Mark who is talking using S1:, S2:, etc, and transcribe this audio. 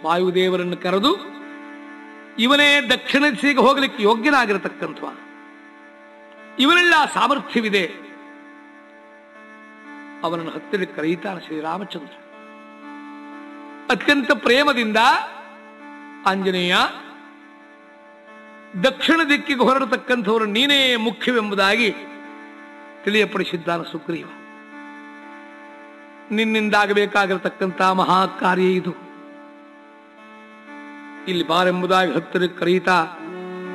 S1: ವಾಯುದೇವರನ್ನು ಕರೆದು ಇವನೇ ದಕ್ಷಿಣ ದಿಸೆಗೆ ಹೋಗಲಿಕ್ಕೆ ಯೋಗ್ಯನಾಗಿರತಕ್ಕಂಥವ ಇವನೆಲ್ಲ ಸಾಮರ್ಥ್ಯವಿದೆ ಅವನನ್ನು ಹತ್ತಿರಕ್ಕೆ ಕರೆಯುತ್ತಾನೆ ಶ್ರೀರಾಮಚಂದ್ರ ಅತ್ಯಂತ ಪ್ರೇಮದಿಂದ ಆಂಜನೇಯ ದಕ್ಷಿಣ ದಿಕ್ಕಿಗೆ ಹೊರಡತಕ್ಕಂಥವರು ನೀನೇ ಮುಖ್ಯವೆಂಬುದಾಗಿ ತಿಳಿಯಪಡಿಸಿದ್ದಾನೆ ಸುಗ್ರೀವ ನಿನ್ನಿಂದಾಗಬೇಕಾಗಿರತಕ್ಕಂಥ ಮಹಾ ಕಾರ್ಯ ಇದು ಇಲ್ಲಿ ಬಾರೆಂಬುದಾಗಿ ಹತ್ತಿರಕ್ಕೆ ಕರೆಯುತ್ತಾ